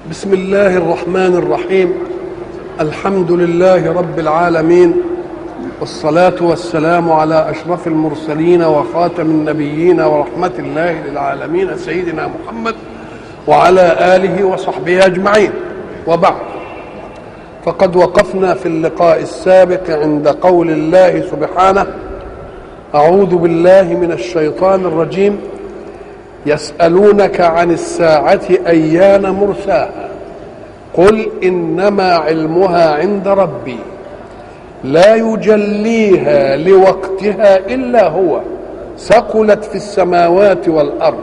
بسم الله الرحمن الرحيم الحمد لله رب العالمين والصلاة والسلام على أشرف المرسلين وخاتم النبيين ورحمة الله للعالمين سيدنا محمد وعلى آله وصحبه أجمعين وبعد فقد وقفنا في اللقاء السابق عند قول الله سبحانه أعوذ بالله من الشيطان الرجيم يسألونك عن الساعة أيان مرساها قل إنما علمها عند ربي لا يجليها لوقتها إلا هو ثقلت في السماوات والأرض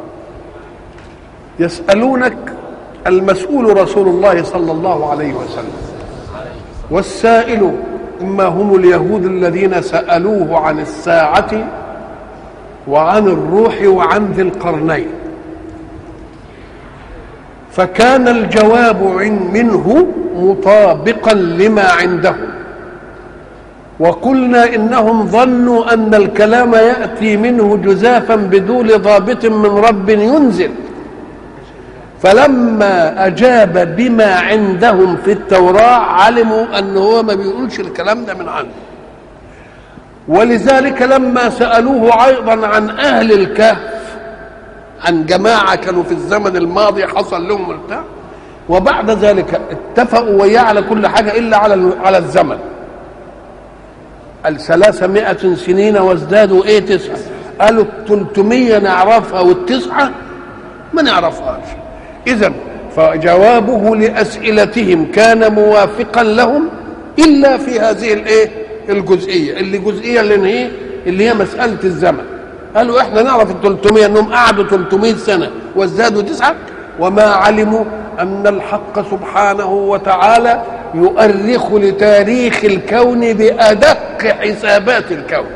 يسألونك المسؤول رسول الله صلى الله عليه وسلم والسائل إما هم اليهود الذين سألوه عن الساعة وعن الروح وعن ذي القرنين فكان الجواب منه مطابقا لما عندهم وقلنا انهم ظنوا ان الكلام ياتي منه جزافا بدون ضابط من رب ينزل فلما اجاب بما عندهم في التوراه علموا ان هو ما بيقولش الكلام ده من عنده ولذلك لما سألوه أيضا عن أهل الكهف عن جماعة كانوا في الزمن الماضي حصل لهم ارتاح وبعد ذلك اتفقوا وياه على كل حاجة إلا على على الزمن الثلاثمائة سنين وازدادوا ايه تسعة قالوا التلتمية نعرفها والتسعة ما نعرفهاش إذا فجوابه لأسئلتهم كان موافقا لهم إلا في هذه الايه الجزئيه اللي جزئيه اللي هي اللي هي مساله الزمن قالوا احنا نعرف ال 300 انهم قعدوا 300 سنه وازدادوا تسعه وما علموا ان الحق سبحانه وتعالى يؤرخ لتاريخ الكون بادق حسابات الكون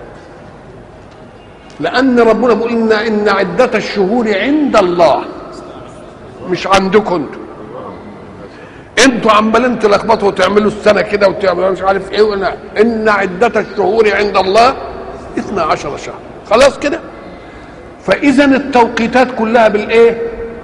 لان ربنا بيقول ان ان عده الشهور عند الله مش عندكم انتم انتوا عمالين تلخبطوا وتعملوا السنه كده وتعملوا مش عارف ايه وإن, ان عده الشهور عند الله 12 شهر خلاص كده فاذا التوقيتات كلها بالايه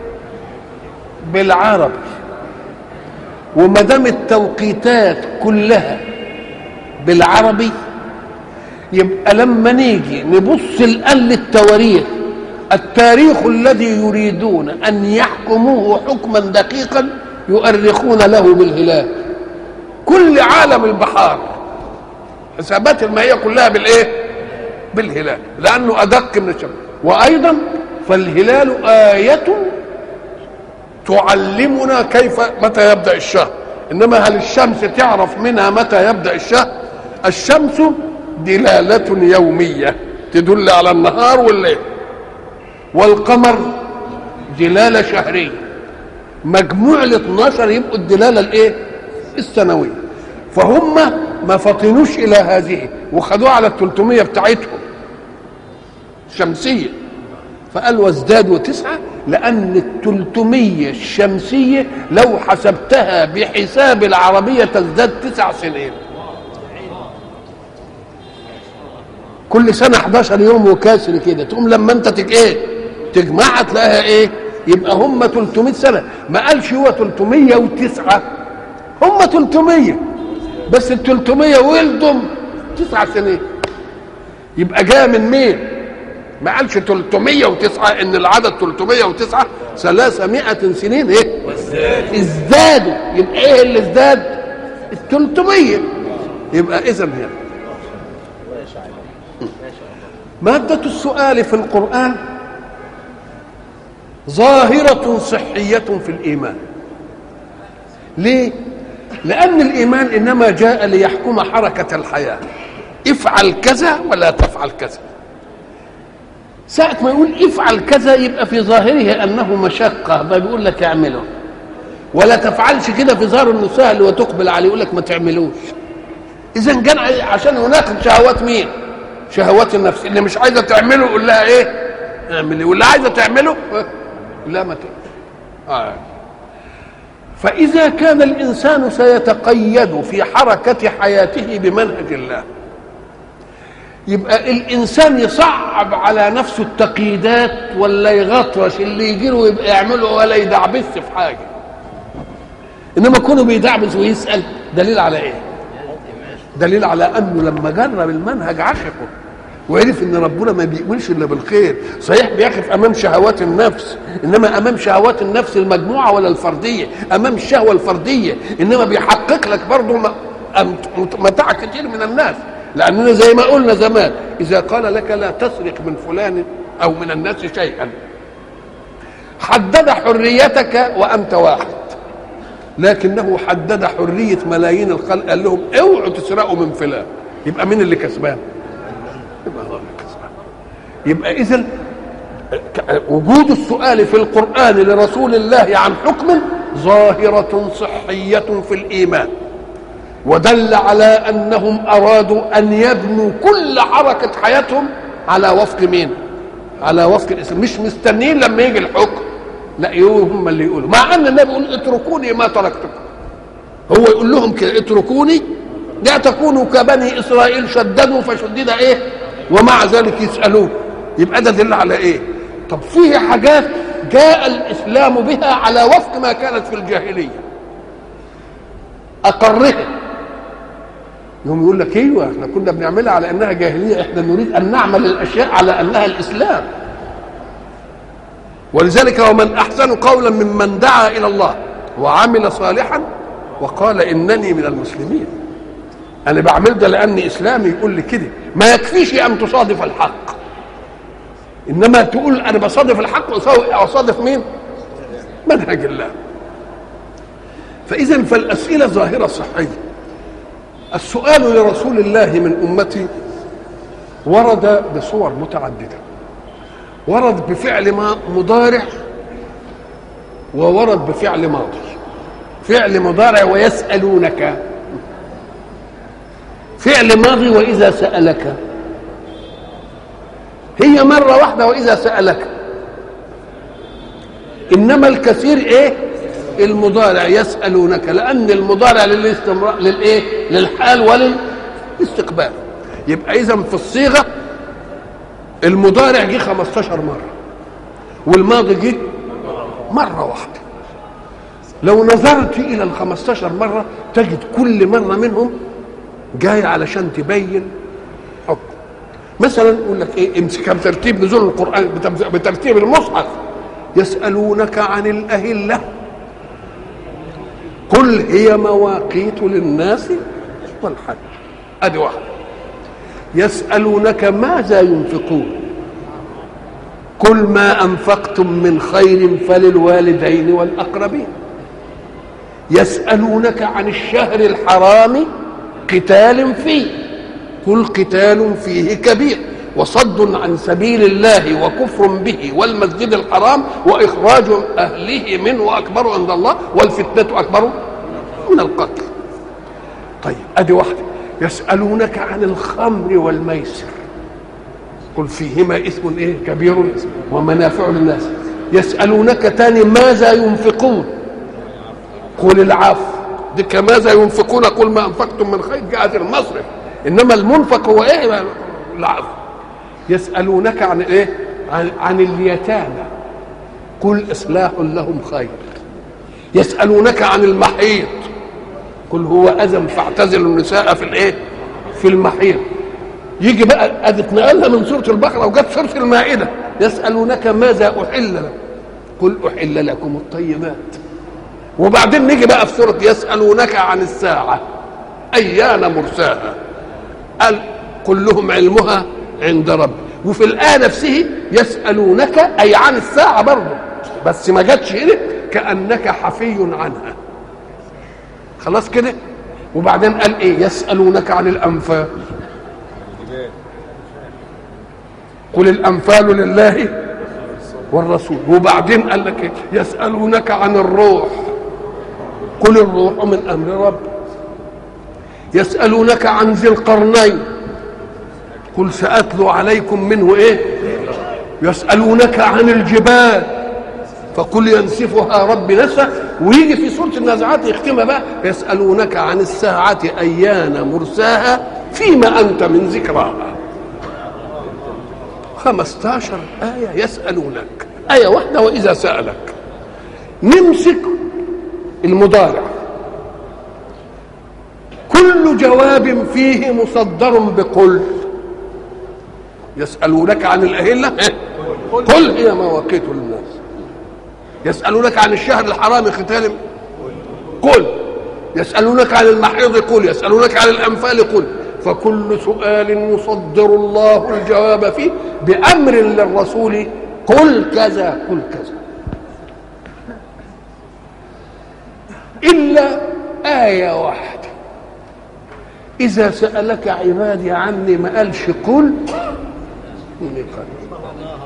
بالعربي وما دام التوقيتات كلها بالعربي يبقى لما نيجي نبص الان للتواريخ التاريخ الذي يريدون ان يحكموه حكما دقيقا يؤرخون له بالهلال كل عالم البحار حسابات المائية كلها بالايه بالهلال لانه ادق من الشمس وايضا فالهلال آية تعلمنا كيف متى يبدأ الشهر انما هل الشمس تعرف منها متى يبدأ الشهر الشمس دلالة يومية تدل على النهار والليل والقمر دلالة شهرية مجموع ال 12 يبقوا الدلاله الايه؟ السنويه فهم ما فطنوش الى هذه وخدوها على ال 300 بتاعتهم شمسيه فقال وازدادوا تسعه لان ال 300 الشمسيه لو حسبتها بحساب العربيه تزداد تسع سنين كل سنه 11 يوم وكاسر كده تقوم لما انت تج ايه تجمعها تلاقيها ايه يبقى هم 300 سنه ما قالش هو 309 هم 300 بس ال 300 ولدهم تسع سنين يبقى جاء من مين ما قالش 309 ان العدد 309 300 سنين ايه ازدادوا يبقى ايه اللي ازداد ال 300 يبقى اذا هي مادة السؤال في القرآن ظاهرة صحية في الإيمان ليه؟ لأن الإيمان إنما جاء ليحكم حركة الحياة افعل كذا ولا تفعل كذا ساعة ما يقول افعل كذا يبقى في ظاهره أنه مشقة ما بيقول لك اعمله ولا تفعلش كده في ظاهر انه سهل وتقبل عليه يقول لك ما تعملوش اذا كان عشان يناقض شهوات مين شهوات النفس اللي مش عايزه تعمله يقول لها ايه اعملي واللي عايزه تعمله لا ما آه. فإذا كان الإنسان سيتقيد في حركة حياته بمنهج الله يبقى الإنسان يصعب على نفسه التقييدات ولا يغطرش اللي يجي له يبقى يعمله ولا يدعبس في حاجة انما كونه بيدعبس ويسال دليل على ايه دليل على انه لما جرب المنهج عشقه وعرف ان ربنا ما بيؤمنش الا بالخير صحيح بيقف امام شهوات النفس انما امام شهوات النفس المجموعه ولا الفرديه امام الشهوه الفرديه انما بيحقق لك برضه متاع كتير من الناس لاننا زي ما قلنا زمان اذا قال لك لا تسرق من فلان او من الناس شيئا حدد حريتك وانت واحد لكنه حدد حريه ملايين الخلق قال لهم اوعوا تسرقوا من فلان يبقى مين اللي كسبان؟ يبقى الله اللي كسبان يبقى اذا وجود السؤال في القران لرسول الله عن حكم ظاهره صحيه في الايمان ودل على انهم ارادوا ان يبنوا كل حركه حياتهم على وفق مين؟ على وفق الاسلام مش مستنيين لما يجي الحكم لا يقولوا هم اللي يقولوا مع ان النبي يقول اتركوني ما تركتكم هو يقول لهم كده اتركوني لا تكونوا كبني اسرائيل شددوا فشدد ايه ومع ذلك يسالون يبقى ده دل على ايه طب فيه حاجات جاء الاسلام بها على وفق ما كانت في الجاهليه اقرها يوم يقول لك ايوه احنا كنا بنعملها على انها جاهليه احنا نريد ان نعمل الاشياء على انها الاسلام ولذلك ومن احسن قولا ممن دعا الى الله وعمل صالحا وقال انني من المسلمين انا بعمل ده لاني اسلامي يقول لي كده ما يكفيش ان تصادف الحق انما تقول انا بصادف الحق واصادف مين منهج الله فاذا فالاسئله ظاهره صحيه السؤال لرسول الله من امتي ورد بصور متعدده ورد بفعل ما مضارع وورد بفعل ماضي فعل مضارع ويسألونك فعل ماضي وإذا سألك هي مرة واحدة وإذا سألك إنما الكثير إيه المضارع يسألونك لأن المضارع للاستمرار للإيه للحال وللاستقبال يبقى إذا في الصيغة المضارع جه 15 مرة والماضي جه مرة واحدة لو نظرت إلى ال 15 مرة تجد كل مرة منهم جاي علشان تبين حكم مثلا يقول لك ايه امسكها بترتيب نزول القرآن بترتيب المصحف يسألونك عن الأهلة قل هي مواقيت للناس والحج ادي واحده يسألونك ماذا ينفقون كل ما أنفقتم من خير فللوالدين والأقربين يسألونك عن الشهر الحرام قتال فيه كل قتال فيه كبير وصد عن سبيل الله وكفر به والمسجد الحرام وإخراج أهله منه أكبر عند الله والفتنة أكبر من القتل طيب أدي واحدة يسألونك عن الخمر والميسر قل فيهما إثم إيه كبير ومنافع للناس يسألونك تاني ماذا ينفقون قل العفو ديك ماذا ينفقون قل ما أنفقتم من خير جاءت المصرف إنما المنفق هو إيه العفو يسألونك عن إيه عن, عن اليتامى قل إصلاح لهم خير يسألونك عن المحيط قل هو اذى فاعتزلوا النساء في الايه في المحيط يجي بقى ادي اتنقلنا من سوره البقره وجت سوره المائده يسالونك ماذا احل لك قل احل لكم الطيبات وبعدين نيجي بقى في سوره يسالونك عن الساعه ايان مرساها قال قل لهم علمها عند ربي وفي الايه نفسه يسالونك اي عن الساعه برضه بس ما جاتش هنا كانك حفي عنها خلاص كده وبعدين قال ايه يسألونك عن الأنفال قل الأنفال لله والرسول وبعدين قال لك إيه؟ يسألونك عن الروح قل الروح من أمر رب يسألونك عن ذي القرنين قل سأتلو عليكم منه إيه يسألونك عن الجبال فقل ينسفها رب نسفا ويجي في سوره النازعات يختمها بقى يسالونك عن الساعه ايان مرساها فيما انت من ذكراها 15 آية يسألونك آية واحدة وإذا سألك نمسك المضارع كل جواب فيه مصدر بقل يسألونك عن الأهلة قل هي مواقيت للناس يسألونك عن الشهر الحرام ختال قل يسألونك عن المحيض قل يسألونك عن الأنفال قل فكل سؤال يصدر الله الجواب فيه بأمر للرسول قل كذا قل كذا إلا آية واحدة إذا سألك عبادي عني ما قالش قل إني قريب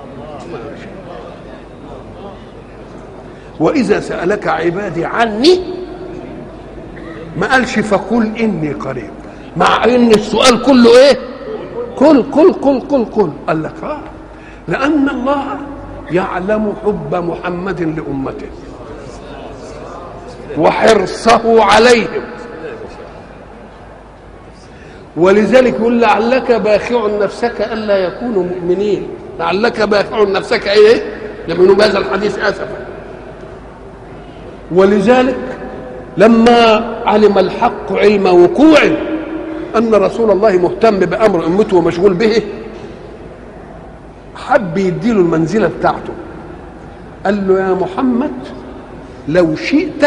وإذا سألك عبادي عني ما قالش فقل إني قريب مع إن السؤال كله إيه قل قل قل قل قل قال لك آه لأن الله يعلم حب محمد لأمته وحرصه عليهم ولذلك يقول لعلك باخع نفسك الا يكونوا مؤمنين لعلك باخع نفسك ايه يؤمنوا بهذا الحديث اسفا ولذلك لما علم الحق علم وقوع ان رسول الله مهتم بامر امته ومشغول به حب يديله المنزله بتاعته قال له يا محمد لو شئت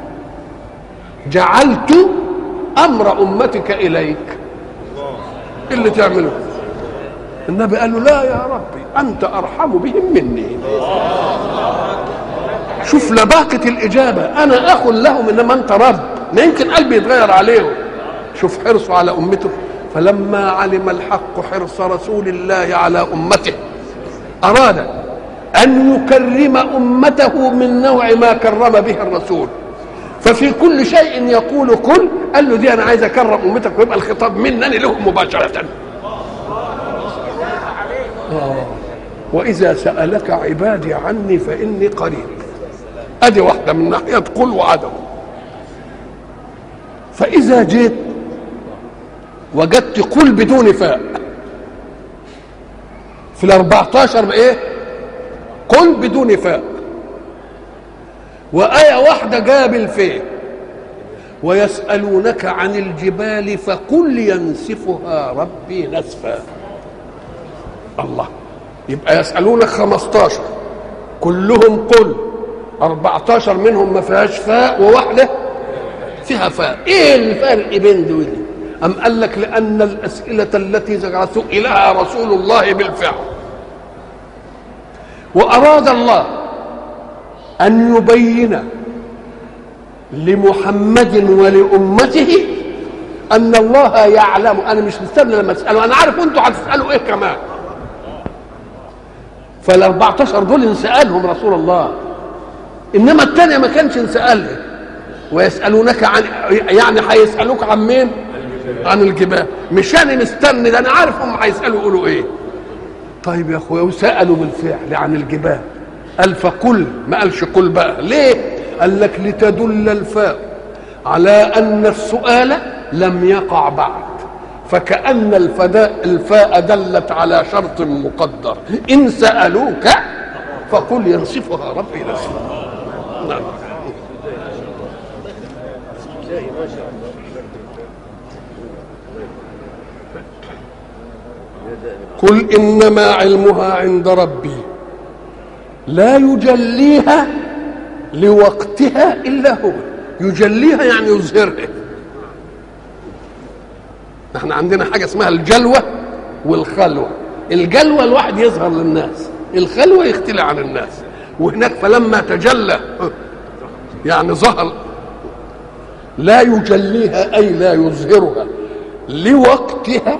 جعلت امر امتك اليك إيه اللي تعمله النبي قال له لا يا ربي انت ارحم بهم مني شوف لباقة الإجابة أنا أخ لهم إنما أنت رب ما يمكن قلبي يتغير عليهم شوف حرصه على أمته فلما علم الحق حرص رسول الله على أمته أراد أن يكرم أمته من نوع ما كرم به الرسول ففي كل شيء يقول كل قال له دي انا عايز اكرم امتك ويبقى الخطاب منني لهم مباشره آه. واذا سالك عبادي عني فاني قريب ادي واحده من ناحيه قل وعدم فاذا جيت وجدت قل بدون فاء في الأربعتاشر ايه قل بدون فاء وآية واحدة جاب الفيه ويسألونك عن الجبال فقل ينسفها ربي نسفا الله يبقى يسألونك 15 كلهم قل 14 منهم ما فيهاش فاء وواحدة فيها فاء ايه الفرق بين دول أم قال لك لأن الأسئلة التي سئلها رسول الله بالفعل وأراد الله أن يبين لمحمد ولأمته أن الله يعلم أنا مش مستني لما أسأله أنا عارف أنتوا هتسألوا إيه كمان فال 14 دول انسألهم رسول الله إنما الثانية ما كانش انسألها ويسألونك عن يعني هيسألوك عن مين؟ عن الجبال مش أنا مستني ده أنا عارف هم هيسألوا يقولوا إيه طيب يا أخويا وسألوا بالفعل عن الجبال قال فقل ما قالش قل بقى ليه قال لك لتدل الفاء على ان السؤال لم يقع بعد فكأن الفداء الفاء دلت على شرط مقدر إن سألوك فقل ينصفها ربي نصفا نعم قل إنما علمها عند ربي لا يجليها لوقتها الا هو يجليها يعني يظهرها احنا عندنا حاجه اسمها الجلوه والخلوه الجلوه الواحد يظهر للناس الخلوه يختلى عن الناس وهناك فلما تجلى يعني ظهر لا يجليها اي لا يظهرها لوقتها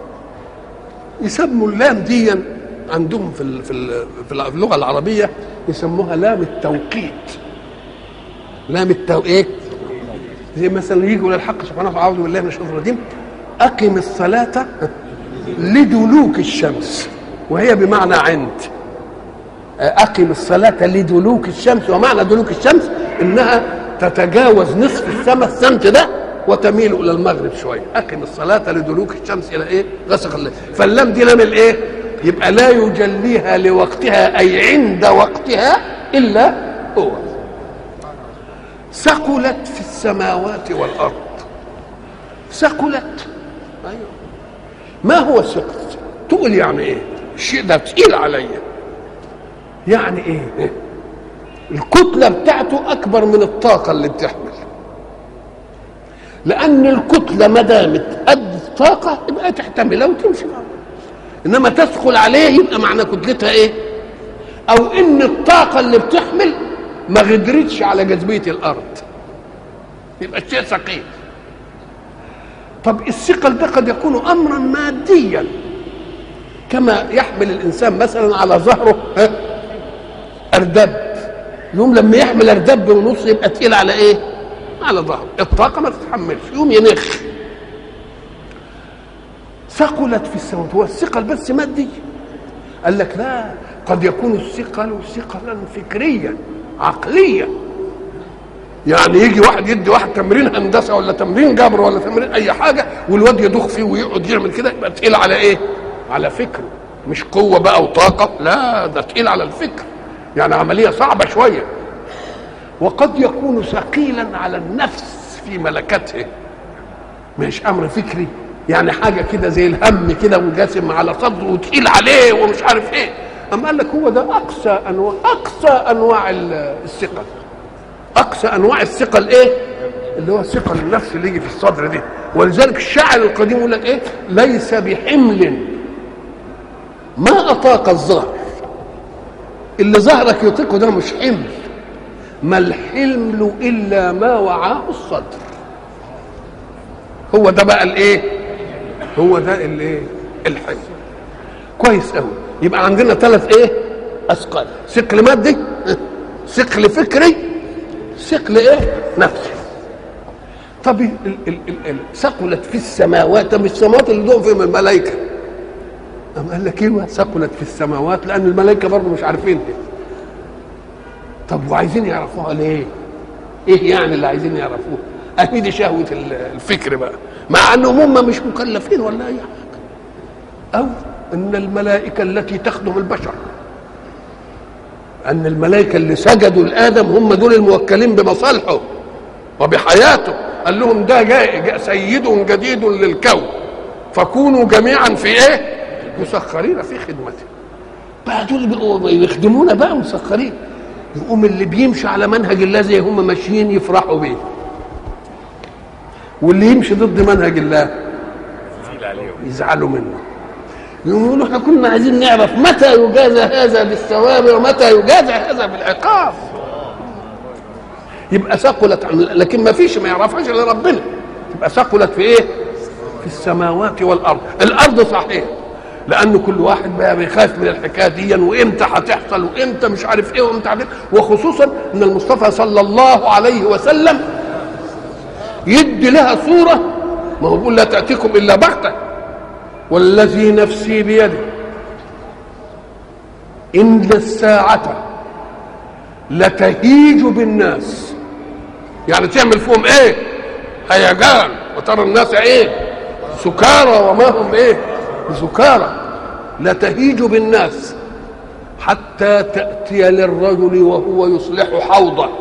يسموا اللام ديا عندهم في ال في ال في اللغه العربيه يسموها لام التوقيت لام التو ايه زي مثلا يجي يقول الحق سبحانه وتعالى اعوذ بالله من الشيطان الرجيم اقم الصلاه لدلوك الشمس وهي بمعنى عند اقم الصلاه لدلوك الشمس ومعنى دلوك الشمس انها تتجاوز نصف السماء السمت ده وتميل الى المغرب شويه اقم الصلاه لدلوك الشمس الى ايه غسق الليل فاللام دي لام الايه يبقى لا يجليها لوقتها اي عند وقتها الا هو ثقلت في السماوات والارض ثقلت ايوه ما هو الثقل تقول يعني ايه الشيء ده تقيل عليا يعني ايه الكتله بتاعته اكبر من الطاقه اللي بتحمل لان الكتله ما دامت قد الطاقه يبقى تحتملها وتمشي معها انما تدخل عليه يبقى معنى كتلتها ايه او ان الطاقه اللي بتحمل ما غدرتش على جاذبيه الارض يبقى الشيء ثقيل طب الثقل ده قد يكون امرا ماديا كما يحمل الانسان مثلا على ظهره ها اردب يوم لما يحمل اردب ونص يبقى تقيل على ايه على ظهره الطاقه ما تتحملش يوم ينخ ثقلت في السماوات هو الثقل بس مادي قال لك لا قد يكون الثقل ثقلا فكريا عقليا يعني يجي واحد يدي واحد تمرين هندسه ولا تمرين جبر ولا تمرين اي حاجه والواد يدوخ فيه ويقعد يعمل كده يبقى تقيل على ايه؟ على فكره مش قوه بقى وطاقه لا ده تقيل على الفكر يعني عمليه صعبه شويه وقد يكون ثقيلا على النفس في ملكته مش امر فكري يعني حاجه كده زي الهم كده وجاسم على صدره وتقيل عليه ومش عارف ايه اما قال لك هو ده اقصى انواع اقصى انواع الثقل اقصى انواع الثقل ايه اللي هو الثقل النفس اللي يجي في الصدر دي ولذلك الشاعر القديم يقول لك ايه ليس بحمل ما اطاق الظهر اللي ظهرك يطيقه ده مش حمل ما الحمل الا ما وعاه الصدر هو ده بقى الايه هو ده الايه الحمل كويس قوي يبقى عندنا ثلاث ايه اثقال ثقل مادي ثقل فكري ثقل ايه نفسي طب ال- ال- ال- ال- ثقلت في السماوات طب السماوات اللي دوم فيهم الملائكه أم قال لك ايه ثقلت في السماوات لان الملائكه برضه مش عارفين إيه. طب وعايزين يعرفوها ليه ايه يعني اللي عايزين يعرفوه اهي دي شهوه ال- الفكر بقى مع انهم هم مش مكلفين ولا اي حاجه او ان الملائكه التي تخدم البشر ان الملائكه اللي سجدوا لادم هم دول الموكلين بمصالحه وبحياته قال لهم ده جاء, جاء سيد جديد للكون فكونوا جميعا في ايه مسخرين في خدمته بقى دول بقوا يخدمونا بقى مسخرين يقوم اللي بيمشي على منهج الله زي هم ماشيين يفرحوا بيه واللي يمشي ضد منهج الله يزعلوا منه يقولوا احنا كنا عايزين نعرف متى يجازى هذا بالثواب ومتى يجازى هذا بالعقاب يبقى ثقلت عن لكن ما فيش ما يعرفهاش الا ربنا تبقى ثقلت في ايه في السماوات والارض الارض صحيح لان كل واحد بقى بيخاف من الحكايه دي وامتى هتحصل وامتى مش عارف ايه وامتى عارف إيه. وخصوصا ان المصطفى صلى الله عليه وسلم يدي لها صوره ما هو بيقول لا تاتيكم الا بغته والذي نفسي بيده ان الساعه لتهيج بالناس يعني تعمل فيهم ايه هيجان وترى الناس ايه سكارى وما هم ايه سكارى لتهيج بالناس حتى تأتي للرجل وهو يصلح حوضه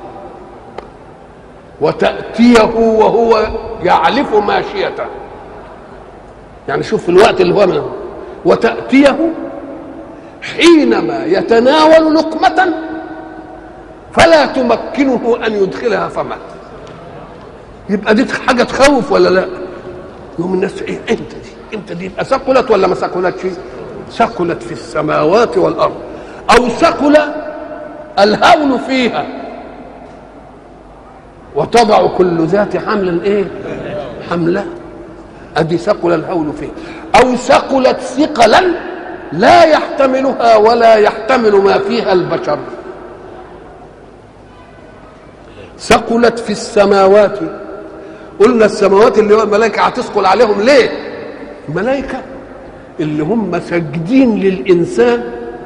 وتأتيه وهو يعلف ماشيته يعني شوف في الوقت اللي هو منه وتأتيه حينما يتناول لقمة فلا تمكنه أن يدخلها فمه يبقى دي حاجة تخوف ولا لا يوم الناس ايه انت دي انت دي يبقى ثقلت ولا ما ثقلتش ثقلت في السماوات والارض او ثقل الهول فيها وتضع كل ذات حمل ايه حملها ادي ثقل الهول فيها او ثقلت ثقلا لا يحتملها ولا يحتمل ما فيها البشر ثقلت في السماوات قلنا السماوات اللي هو الملائكه هتثقل عليهم ليه الملائكه اللي هم ساجدين للانسان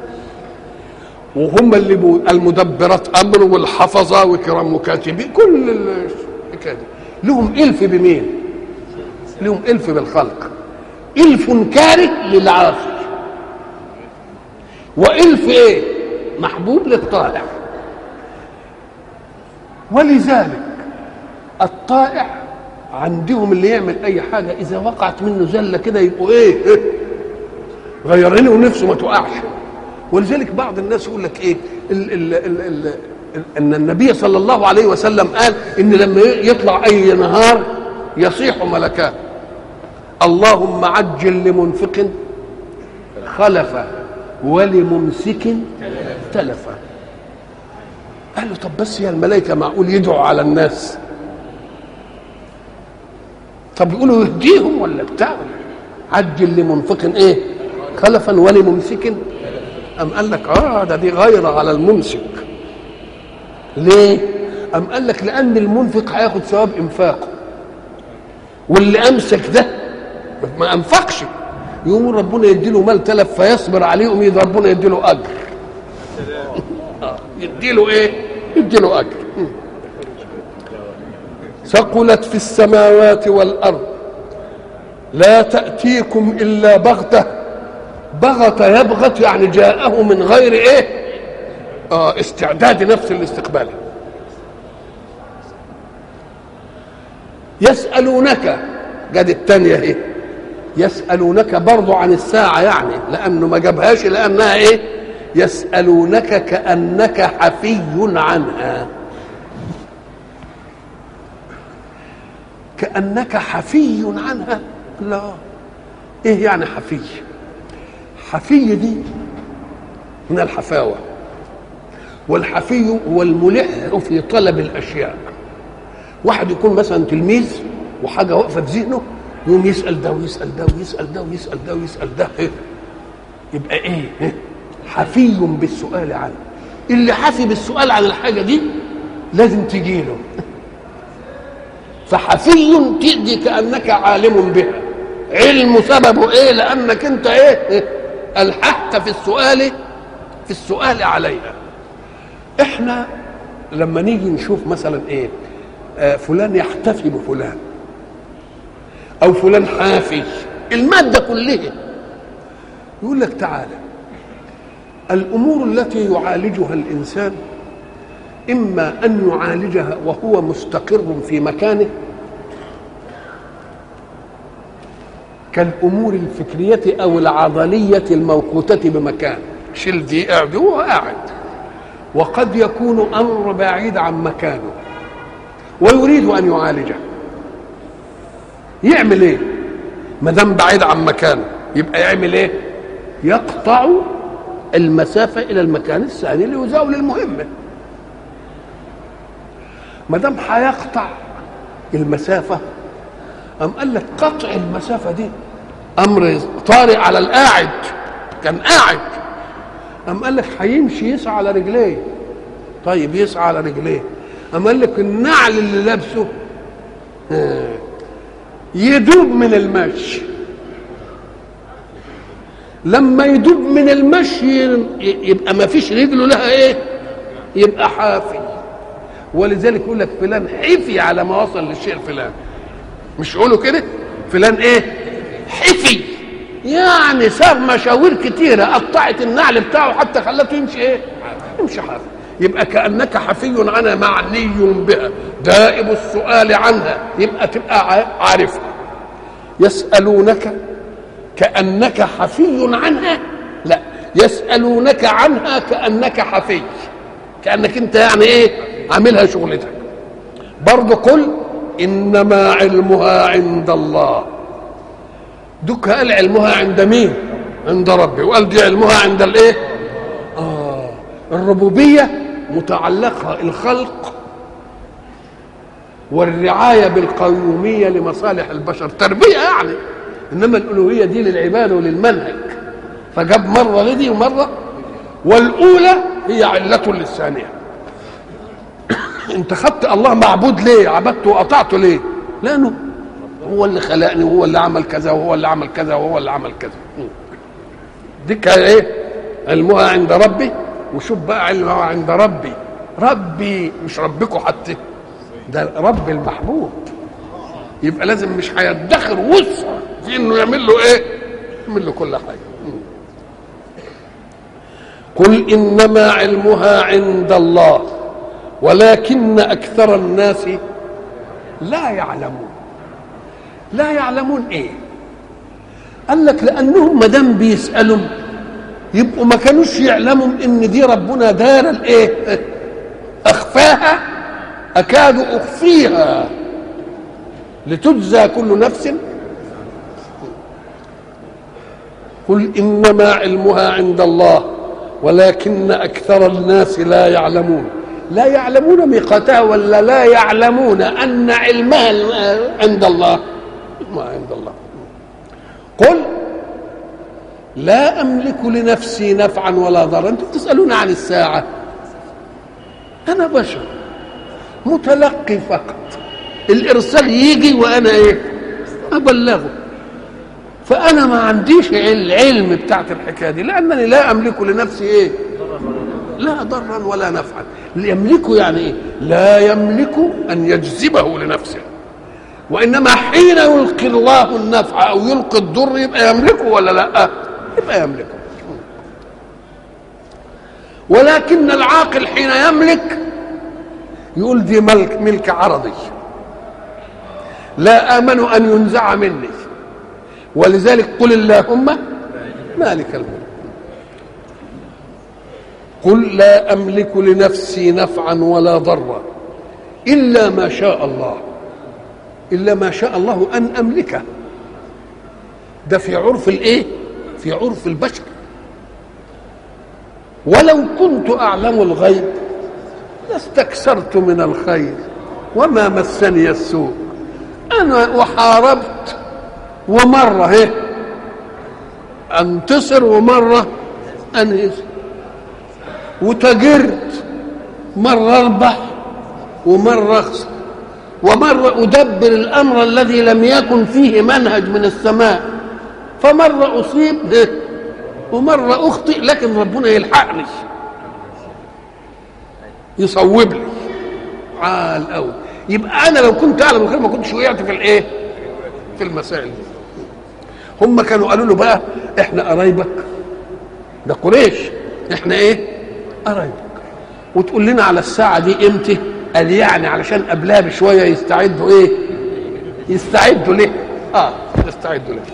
وهم اللي بو المدبرات امر والحفظه وكرام مكاتبين كل الحكايه دي لهم الف بمين لهم الف بالخلق الف كاره للعاصي والف ايه محبوب للطائع ولذلك الطائع عندهم اللي يعمل اي حاجه اذا وقعت منه زله كده يبقوا ايه غيرينه ونفسه ما تقعش ولذلك بعض الناس يقول لك ايه ال ال ال ال ان النبي صلى الله عليه وسلم قال ان لما يطلع اي نهار يصيح ملكان اللهم عجل لمنفق خلفا ولممسك تلفا قال له طب بس هي الملائكه معقول يدعوا على الناس طب يقولوا يهديهم ولا بتاع عجل لمنفق ايه خلفا ولممسك أم قال لك اه ده دي غيرة على الممسك ليه أم قال لك لأن المنفق هياخد ثواب إنفاقه واللي أمسك ده ما أنفقش يقوم ربنا يديله مال تلف فيصبر عليه يقوم ربنا يديله أجر يديله إيه يديله أجر ثقلت في السماوات والأرض لا تأتيكم إلا بغتة بغت يبغت يعني جاءه من غير إيه آه استعداد نفس الاستقبال يسألونك جد الثانية اهي يسألونك برضو عن الساعة يعني لأنه ما جابهاش لأنها إيه يسألونك كأنك حفي عنها كأنك حفي عنها لا إيه يعني حفي حفي دي من الحفاوة والحفي هو الملح في طلب الأشياء واحد يكون مثلا تلميذ وحاجة واقفة في ذهنه يقوم يسأل ده ويسأل ده ويسأل ده ويسأل ده ويسأل ده إيه؟ يبقى إيه؟ إيه؟ حفي بالسؤال عنه اللي حفي بالسؤال عن الحاجة دي لازم تجي له فحفي تأتي كأنك عالم بها علم سببه ايه لانك انت ايه الححت في السؤال في السؤال عليها احنا لما نيجي نشوف مثلا ايه آه فلان يحتفي بفلان او فلان حافي الماده كلها يقول لك تعالى الامور التي يعالجها الانسان اما ان يعالجها وهو مستقر في مكانه كالامور الفكريه او العضليه الموقوته بمكان شيل دي قاعد هو قاعد وقد يكون امر بعيد عن مكانه ويريد ان يعالجه يعمل ايه ما دام بعيد عن مكانه يبقى يعمل ايه يقطع المسافه الى المكان الثاني ليزاول المهمه ما دام هيقطع المسافه أم قال لك قطع المسافة دي أمر طارئ على القاعد كان قاعد أم قال لك هيمشي يسعى على رجليه طيب يسعى على رجليه أم قال لك النعل اللي لابسه يدوب من المشي لما يدوب من المشي يبقى ما فيش رجله لها ايه يبقى حافي ولذلك يقول لك فلان حفي على ما وصل للشيء الفلاني مش يقولوا كده فلان ايه حفي يعني ساب مشاوير كتيره قطعت النعل بتاعه حتى خلته يمشي ايه يمشي حافي يبقى كانك حفي عنها معني بها دائب السؤال عنها يبقى تبقى عارفها يسالونك كانك حفي عنها لا يسالونك عنها كانك حفي كانك انت يعني ايه عاملها شغلتك برضه قل انما علمها عند الله دوك قال علمها عند مين عند ربي وقال دي علمها عند الايه اه الربوبيه متعلقه الخلق والرعايه بالقيوميه لمصالح البشر تربيه يعني انما الالوهيه دي للعباده وللمنهج فجاب مره لدي ومره والاولى هي عله للثانيه انت خدت الله معبود ليه عبدته وقطعته ليه لانه هو اللي خلقني وهو اللي عمل كذا وهو اللي عمل كذا وهو اللي عمل كذا دي كان ايه علمها عند ربي وشوف بقى علمها عند ربي ربي مش ربكم حتى ده رب المحبوب يبقى لازم مش هيدخر وسع في انه يعمل له ايه يعمل له كل حاجه قل انما علمها عند الله ولكن اكثر الناس لا يعلمون لا يعلمون ايه قال لك لانهم ما دام بيسالوا يبقوا ما كانوش يعلموا ان دي ربنا دار الايه اخفاها اكاد اخفيها لتجزى كل نفس قل انما علمها عند الله ولكن اكثر الناس لا يعلمون لا يعلمون ميقاتها ولا لا يعلمون ان علمها عند الله ما عند الله قل لا املك لنفسي نفعا ولا ضرا انتم تسالون عن الساعه انا بشر متلقي فقط الارسال يجي وانا ايه ابلغه فانا ما عنديش العلم بتاعت الحكايه دي لانني لا املك لنفسي ايه لا ضرا ولا نفعا يملكه يعني ايه لا يملك ان يجذبه لنفسه وانما حين يلقي الله النفع او يلقي الضر يبقى يملكه ولا لا يبقى يملكه ولكن العاقل حين يملك يقول دي ملك ملك عرضي لا امن ان ينزع مني ولذلك قل اللهم مالك الملك قل لا املك لنفسي نفعا ولا ضرا الا ما شاء الله الا ما شاء الله ان املكه ده في عرف الايه في عرف البشر ولو كنت اعلم الغيب لاستكثرت من الخير وما مسني السوء انا وحاربت ومره هي انتصر ومره انهزم وتجرت مره اربح ومره اخسر ومره ادبر الامر الذي لم يكن فيه منهج من السماء فمره اصيب ومره اخطئ لكن ربنا يلحقني يصوب لي عال قوي يبقى انا لو كنت اعلم الخير ما كنتش وقعت في الايه في المسائل دي هم كانوا قالوا له بقى احنا قرايبك ده قريش احنا ايه قرايبك وتقول لنا على الساعه دي امتى قال يعني علشان قبلها بشويه يستعدوا ايه يستعدوا ليه اه يستعدوا ليه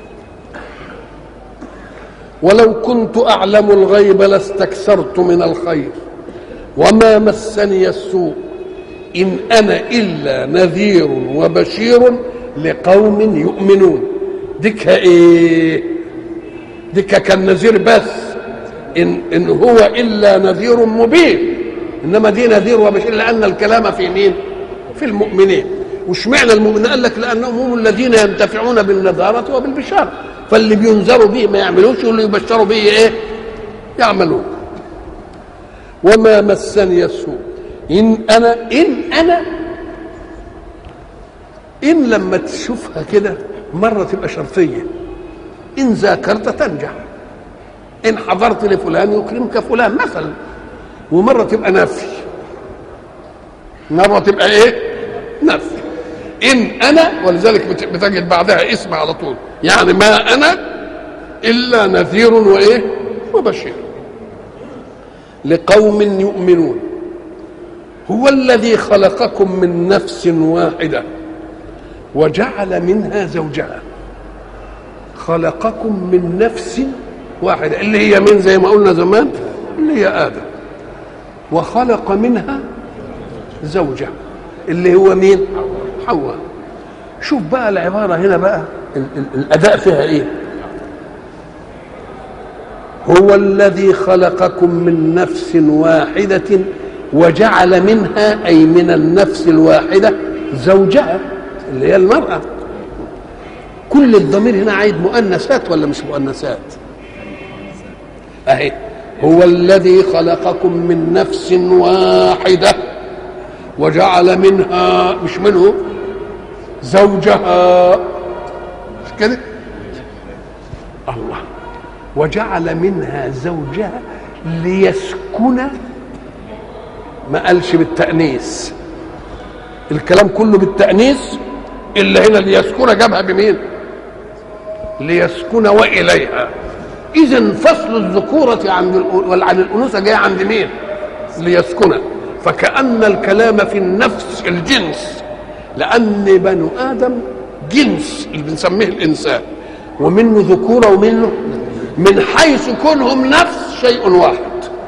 ولو كنت اعلم الغيب لاستكثرت من الخير وما مسني السوء ان انا الا نذير وبشير لقوم يؤمنون ديكها ايه ديكها كان نذير بس ان ان هو الا نذير مبين انما دي نذير وبشير لان الكلام في مين في المؤمنين وش معنى المؤمنين قال لك لانهم هم الذين ينتفعون بالنذاره وبالبشاره فاللي بينذروا به ما يعملوش واللي يبشروا به ايه يعملون وما مسني السوء ان انا ان انا ان لما تشوفها كده مره تبقى شرطيه ان ذاكرت تنجح ان حضرت لفلان يكرمك فلان مثلا ومره تبقى نفي مره تبقى ايه نفي ان انا ولذلك بتجد بعدها اسم على طول يعني ما انا الا نذير وايه وبشير لقوم يؤمنون هو الذي خلقكم من نفس واحده وجعل منها زوجها خلقكم من نفس واحده اللي هي من زي ما قلنا زمان اللي هي ادم وخلق منها زوجها اللي هو مين حواء شوف بقى العباره هنا بقى ال- ال- الاداء فيها ايه هو الذي خلقكم من نفس واحده وجعل منها اي من النفس الواحده زوجها اللي هي المراه كل الضمير هنا عايد مؤنثات ولا مش مؤنثات اهي هو الذي خلقكم من نفس واحده وجعل منها مش منه زوجها مش كده الله وجعل منها زوجها ليسكن ما قالش بالتأنيث الكلام كله بالتأنيث إلا هنا ليسكن جابها بمين ليسكن وإليها إذا فصل الذكورة عن عن الأنوثة جاي عند مين ليسكن فكأن الكلام في النفس الجنس لأن بنو آدم جنس اللي بنسميه الانسان ومنه ذكوره ومنه من حيث كونهم نفس شيء واحد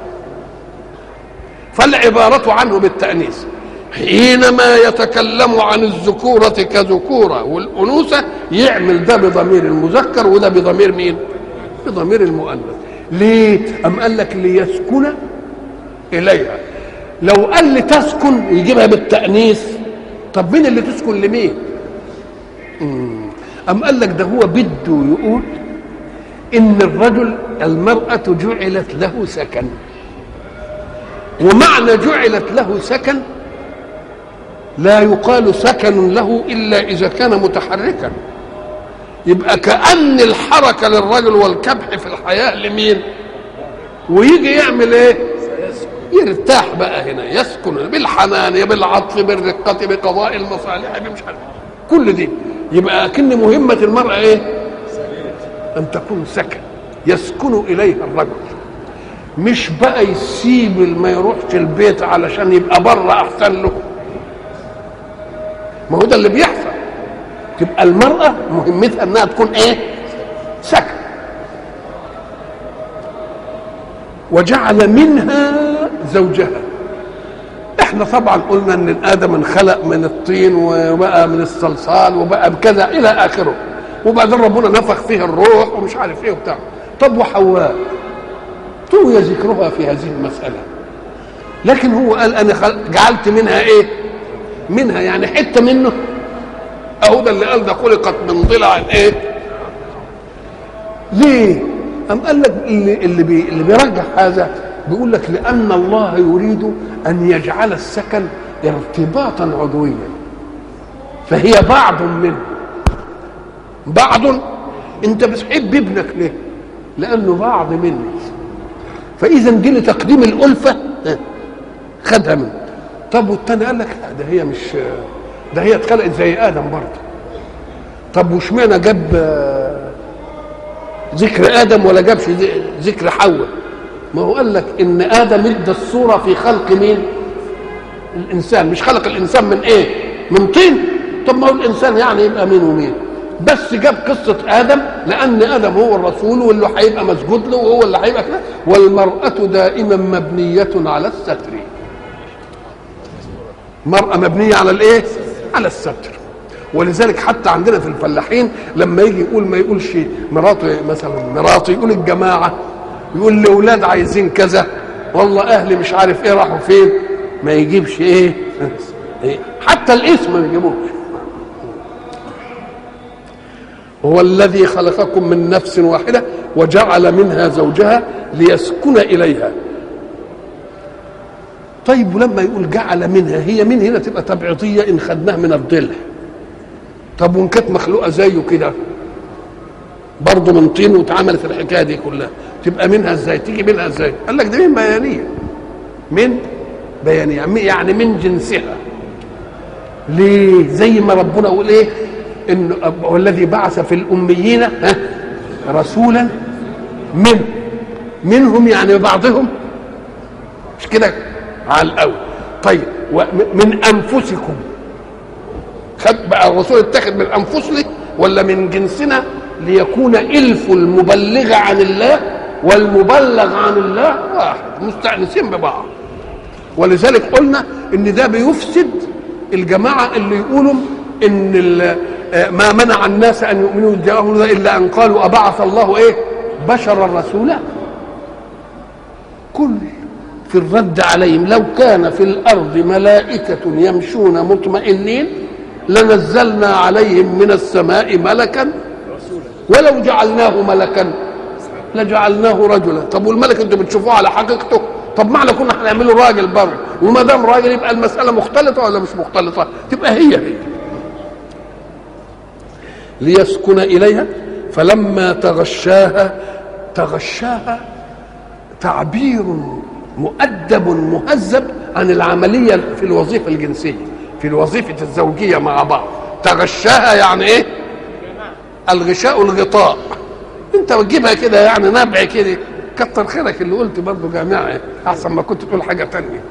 فالعبارة عنه بالتأنيث حينما يتكلم عن الذكورة كذكورة والأنوثة يعمل ده بضمير المذكر وده بضمير مين؟ بضمير المؤنث ليه؟ أم قال لك ليسكن إليها لو قال لي تسكن ويجيبها بالتأنيث طب مين اللي تسكن لمين؟ أم قال لك ده هو بده يقول إن الرجل المرأة جعلت له سكن ومعنى جعلت له سكن لا يقال سكن له الا اذا كان متحركا يبقى كان الحركه للرجل والكبح في الحياه لمين ويجي يعمل ايه يرتاح بقى هنا يسكن بالحنان بالعطف بالرقه بقضاء المصالح مش عارف كل دي يبقى كن مهمه المراه ايه ان تكون سكن يسكن اليها الرجل مش بقى يسيب ما يروحش البيت علشان يبقى بره احسن له ما هو ده اللي بيحصل تبقى المرأة مهمتها انها تكون ايه سكن وجعل منها زوجها احنا طبعا قلنا ان ادم انخلق من الطين وبقى من الصلصال وبقى بكذا الى اخره وبعدين ربنا نفخ فيه الروح ومش عارف ايه وبتاع طب وحواء طوي ذكرها في هذه المسألة لكن هو قال أنا جعلت منها إيه منها يعني حتة منه أهو ده اللي قال ده خلقت من ضلع إيه ليه أم قال لك اللي, اللي, بي اللي بيرجح هذا بيقول لك لأن الله يريد أن يجعل السكن ارتباطا عضويا فهي بعض منه بعض انت بتحب ابنك ليه لانه بعض منك فاذا دي لتقديم الالفه خدها منه طب والتاني قال لك لا ده هي مش ده هي اتخلقت زي ادم برضه طب واشمعنى جاب ذكر ادم ولا جابش ذكر حواء ما هو قال لك ان ادم ادى الصوره في خلق مين الانسان مش خلق الانسان من ايه من طين طب ما هو الانسان يعني يبقى مين ومين بس جاب قصة آدم لأن آدم هو الرسول واللي هيبقى مسجود له وهو اللي هيبقى كده والمرأة دائما مبنية على الستر مرأة مبنية على الإيه؟ على الستر ولذلك حتى عندنا في الفلاحين لما يجي يقول ما يقولش مراته مثلا مراته يقول الجماعة يقول لأولاد عايزين كذا والله أهلي مش عارف إيه راحوا فين ما يجيبش إيه, إيه؟ حتى الاسم ما يجيبوش هو الذي خلقكم من نفس واحدة وجعل منها زوجها ليسكن إليها طيب ولما يقول جعل منها هي من هنا تبقى تبعيضية إن خدناها من الضلع طب وإن كانت مخلوقة زيه كده برضه من طين واتعملت الحكاية دي كلها تبقى منها ازاي تيجي منها ازاي قال لك دي من بيانية من بيانية يعني من جنسها ليه زي ما ربنا يقول ايه ان والذي بعث في الاميين ها رسولا من منهم يعني بعضهم مش كده على الاول طيب من انفسكم خد بقى الرسول اتخذ من انفسنا ولا من جنسنا ليكون الف المبلغ عن الله والمبلغ عن الله واحد مستانسين ببعض ولذلك قلنا ان ده بيفسد الجماعه اللي يقولوا ان ما منع الناس ان يؤمنوا جاءهم الا ان قالوا ابعث الله ايه بشرا رسولا كل في الرد عليهم لو كان في الارض ملائكه يمشون مطمئنين لنزلنا عليهم من السماء ملكا ولو جعلناه ملكا لجعلناه رجلا طب والملك انتوا بتشوفوه على حقيقته طب معنى كنا هنعمله راجل برضه وما دام راجل يبقى المساله مختلطه ولا مش مختلطه تبقى هي هي ليسكن اليها فلما تغشاها تغشاها تعبير مؤدب مهذب عن العمليه في الوظيفه الجنسيه في الوظيفه الزوجيه مع بعض تغشاها يعني ايه الغشاء الغطاء انت بتجيبها كده يعني نبع كده كتر خيرك اللي قلت برضه جامعي احسن ما كنت تقول حاجه تانية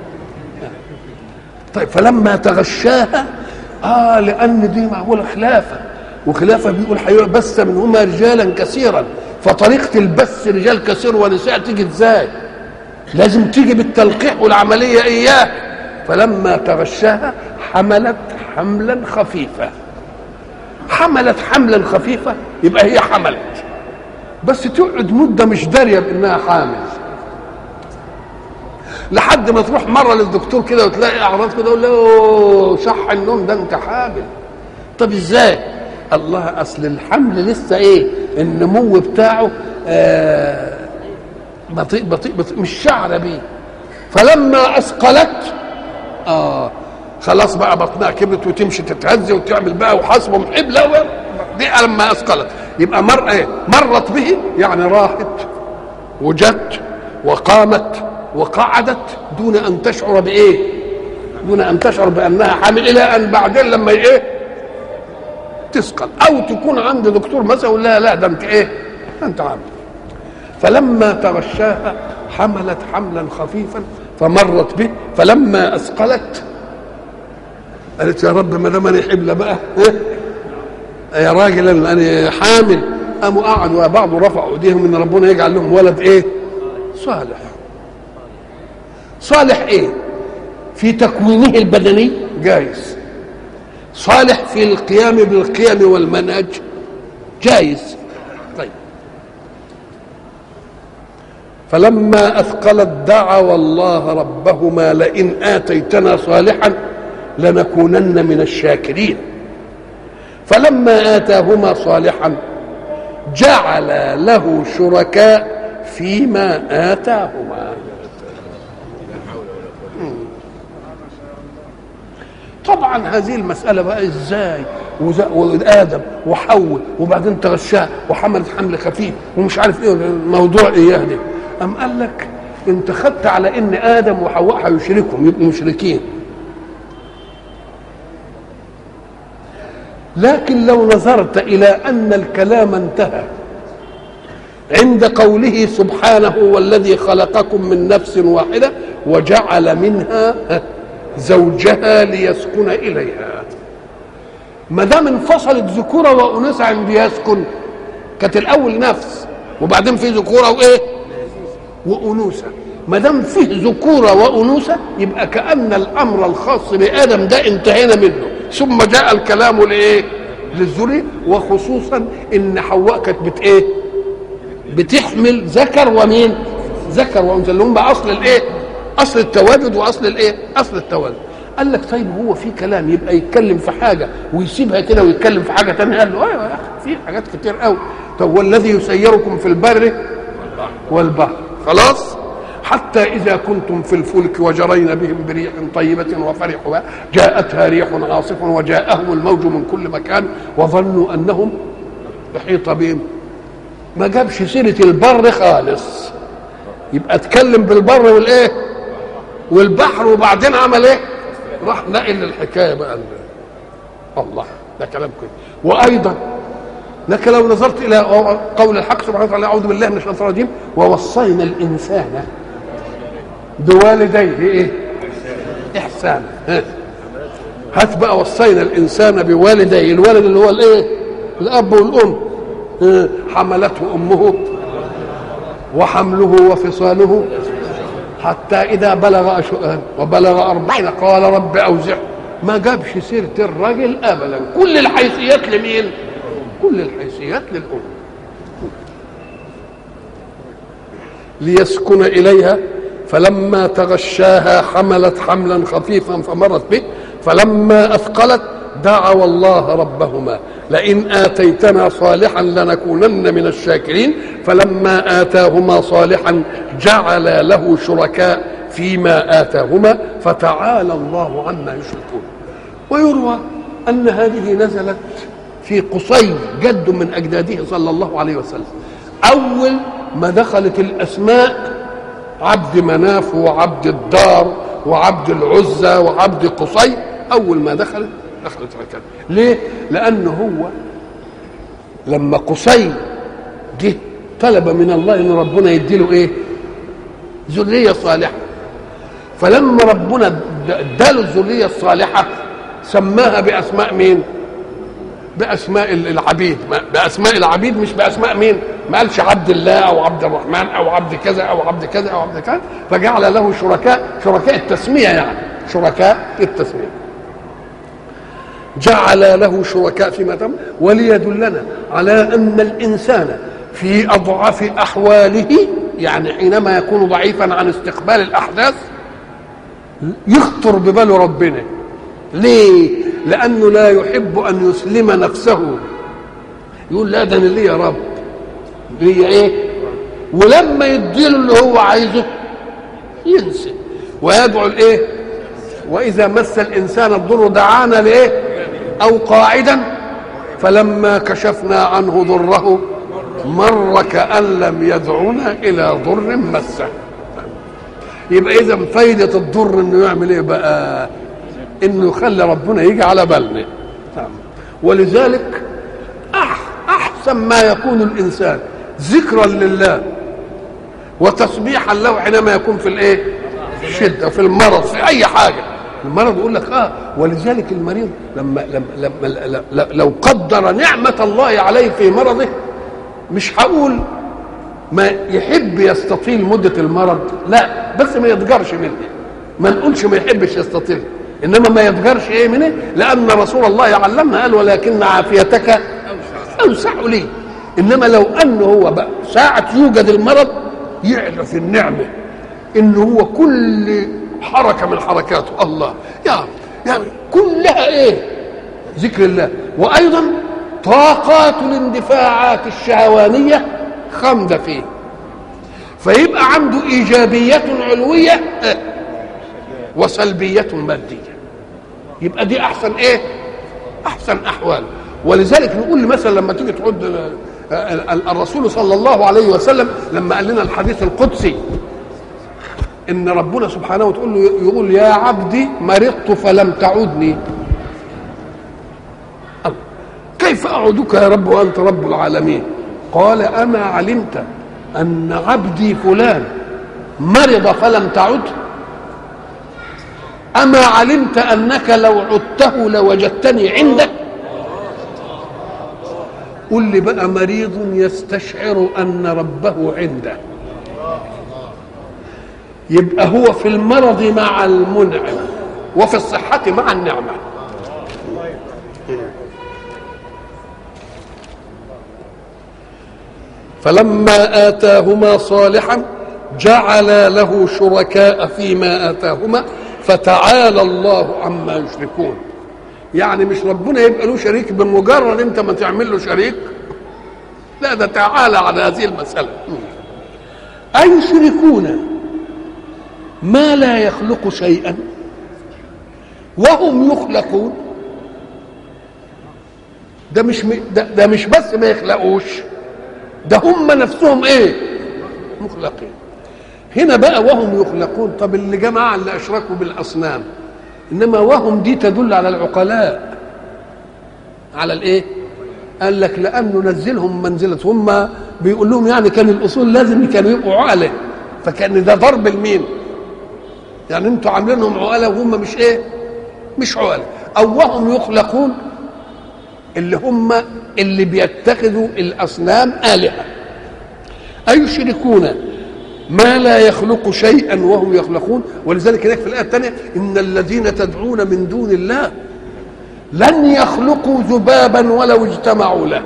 طيب فلما تغشاها اه لان دي معموله خلافه وخلافه بيقول حيوة بث منهما رجالا كثيرا فطريقه البث رجال كثير ونساء تيجي ازاي لازم تيجي بالتلقيح والعمليه اياه فلما تغشاها حملت حملا خفيفا حملت حملا خفيفا يبقى هي حملت بس تقعد مده مش داريه بانها حامل لحد ما تروح مره للدكتور كده وتلاقي اعراض كده يقول له صح النوم ده انت حامل طب ازاي الله اصل الحمل لسه ايه النمو بتاعه آه بطيء بطيء بطيء مش شعره بيه فلما اثقلت اه خلاص بقى بطنها كبرت وتمشي تتهز وتعمل بقى وحصبه محبله دي لما اثقلت يبقى مر ايه مرت به يعني راحت وجت وقامت وقعدت دون ان تشعر بايه دون ان تشعر بانها حامل الى ان بعدين لما ايه تثقل او تكون عند دكتور مثلا يقول لها لا ده انت ايه انت عامل فلما تغشاها حملت حملا خفيفا فمرت به فلما اثقلت قالت يا رب ما دام انا حبلة بقى يا راجل انا حامل قاموا قعدوا بعض رفعوا ايديهم ان ربنا يجعل لهم ولد ايه صالح صالح ايه في تكوينه البدني جايز صالح في القيام بالقيم والمنهج جايز طيب فلما اثقلت دعوا الله ربهما لئن اتيتنا صالحا لنكونن من الشاكرين فلما اتاهما صالحا جعل له شركاء فيما اتاهما طبعا هذه المسألة بقى ازاي وآدم وحواء وبعدين تغشاه وحملت حمل خفيف ومش عارف ايه الموضوع ايه ده أم قال لك انت خدت على ان آدم وحواء هيشركهم يبقوا مشركين لكن لو نظرت إلى أن الكلام انتهى عند قوله سبحانه والذي خلقكم من نفس واحدة وجعل منها زوجها ليسكن اليها ما دام انفصلت ذكوره وانوثه عند يسكن كانت الاول نفس وبعدين في ذكوره وايه وانوثه ما دام فيه ذكوره وانوثه يبقى كان الامر الخاص بادم ده انتهينا منه ثم جاء الكلام لايه للذريه وخصوصا ان حواء كانت بت ايه بتحمل ذكر ومين ذكر وانثى اللي هم اصل الايه اصل التواجد واصل الايه اصل التواجد قال لك طيب هو في كلام يبقى يتكلم في حاجه ويسيبها كده ويتكلم في حاجه ثانيه قال له ايوه يا اخي في حاجات كتير قوي طب والذي يسيركم في البر والبحر خلاص حتى إذا كنتم في الفلك وجرين بهم بريح طيبة وفرحوا جاءتها ريح عاصف وجاءهم الموج من كل مكان وظنوا أنهم أحيط بهم ما جابش سيرة البر خالص يبقى اتكلم بالبر والايه والبحر وبعدين عمل ايه راح نقل الحكايه بقى الله ده كلام كده وايضا لك لو نظرت الى قول الحق سبحانه وتعالى اعوذ بالله من الشيطان الرجيم ووصينا الانسان بوالديه ايه احسانا هات بقى وصينا الانسان بوالديه الولد اللي هو الايه الاب والام حملته امه وحمله وفصاله حتى إذا بلغ أشؤان وبلغ أربعين قال رب أوزع ما جابش سيرة الرجل أبدا كل الحيثيات لمين كل الحيثيات للأم ليسكن إليها فلما تغشاها حملت حملا خفيفا فمرت به فلما أثقلت دعوا الله ربهما لئن آتيتنا صالحا لنكونن من الشاكرين فلما آتاهما صالحا جعل له شركاء فيما آتاهما فتعالى الله عما يشركون ويروى أن هذه نزلت في قصي جد من أجداده صلى الله عليه وسلم أول ما دخلت الأسماء عبد مناف وعبد الدار وعبد العزة وعبد قصي أول ما دخلت دخلت هكذا ليه لان هو لما قصي جه طلب من الله ان ربنا يديله ايه ذريه صالحه فلما ربنا اداله الذريه الصالحه سماها باسماء مين باسماء العبيد باسماء العبيد مش باسماء مين ما قالش عبد الله او عبد الرحمن او عبد كذا او عبد كذا او عبد كذا فجعل له شركاء شركاء التسميه يعني شركاء التسميه جعل له شركاء فيما تم وليدلنا على ان الانسان في اضعف احواله يعني حينما يكون ضعيفا عن استقبال الاحداث يخطر بباله ربنا ليه لانه لا يحب ان يسلم نفسه يقول لا ده انا ليه يا رب ليه ايه ولما يديله اللي هو عايزه ينسى ويدعو الايه واذا مس الانسان الضر دعانا لايه او قاعدا فلما كشفنا عنه ضره مر كأن لم يدعونا إلى ضر مسه يبقى إذا فايدة الضر إنه يعمل إيه بقى؟ إنه يخلي ربنا يجي على بالنا ولذلك أحسن ما يكون الإنسان ذكرا لله وتسبيحا له حينما يكون في الإيه؟ الشدة في المرض في أي حاجة المرض يقول لك اه ولذلك المريض لما لما, لما لو قدر نعمة الله عليه في مرضه مش هقول ما يحب يستطيل مدة المرض لا بس ما يتجرش منه ما نقولش ما يحبش يستطيل انما ما يتجرش ايه منه لان رسول الله علمنا قال ولكن عافيتك اوسع لي انما لو انه هو بقى ساعة يوجد المرض يعرف النعمة انه هو كل حركة من حركاته الله يعني يعني كلها ايه ذكر الله وايضا طاقات الاندفاعات الشهوانية خامدة فيه فيبقى عنده إيجابية علوية وسلبية مادية يبقى دي أحسن إيه؟ أحسن أحوال ولذلك نقول مثلا لما تيجي تعد الرسول صلى الله عليه وسلم لما قال لنا الحديث القدسي ان ربنا سبحانه وتقول له يقول يا عبدي مرضت فلم تعودني كيف أعودك يا رب وأنت رب العالمين قال أما علمت أن عبدي فلان مرض فلم تعد أما علمت أنك لو عدته لوجدتني عندك قل لي بقى مريض يستشعر أن ربه عنده يبقى هو في المرض مع المنعم وفي الصحة مع النعمة فلما آتاهما صالحا جعل له شركاء فيما آتاهما فتعالى الله عما يشركون يعني مش ربنا يبقى له شريك بمجرد انت ما تعمل له شريك لا ده تعالى على هذه المسألة أيشركون ما لا يخلق شيئا وهم يخلقون ده مش ده, ده مش بس ما يخلقوش ده هم نفسهم ايه مخلقين هنا بقى وهم يخلقون طب اللي جماعة اللي أشركوا بالأصنام إنما وهم دي تدل على العقلاء على الإيه قال لك لأنه نزلهم منزلة هم بيقول لهم يعني كان الأصول لازم كانوا يبقوا عقلة فكان ده ضرب المين يعني انتوا عاملينهم عقلة وهم مش ايه مش عقلة او وهم يخلقون اللي هم اللي بيتخذوا الاصنام الهه ايشركون ما لا يخلق شيئا وهم يخلقون ولذلك هناك في الايه الثانيه ان الذين تدعون من دون الله لن يخلقوا ذبابا ولو اجتمعوا له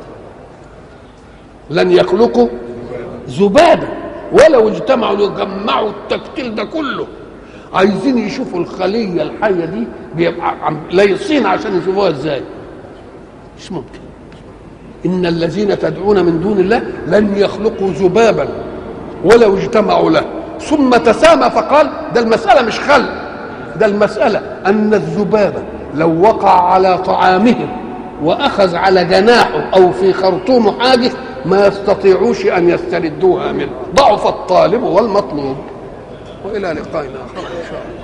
لن يخلقوا ذبابا ولو اجتمعوا يجمعوا التكتيل ده كله عايزين يشوفوا الخليه الحيه دي بيبقى لايصين عشان يشوفوها ازاي مش ممكن ان الذين تدعون من دون الله لن يخلقوا ذبابا ولو اجتمعوا له ثم تسامى فقال ده المساله مش خلق ده المساله ان الذباب لو وقع على طعامهم واخذ على جناحه او في خرطوم حاجه ما يستطيعوش ان يستردوها منه ضعف الطالب والمطلوب والى لقائنا اخر ان شاء الله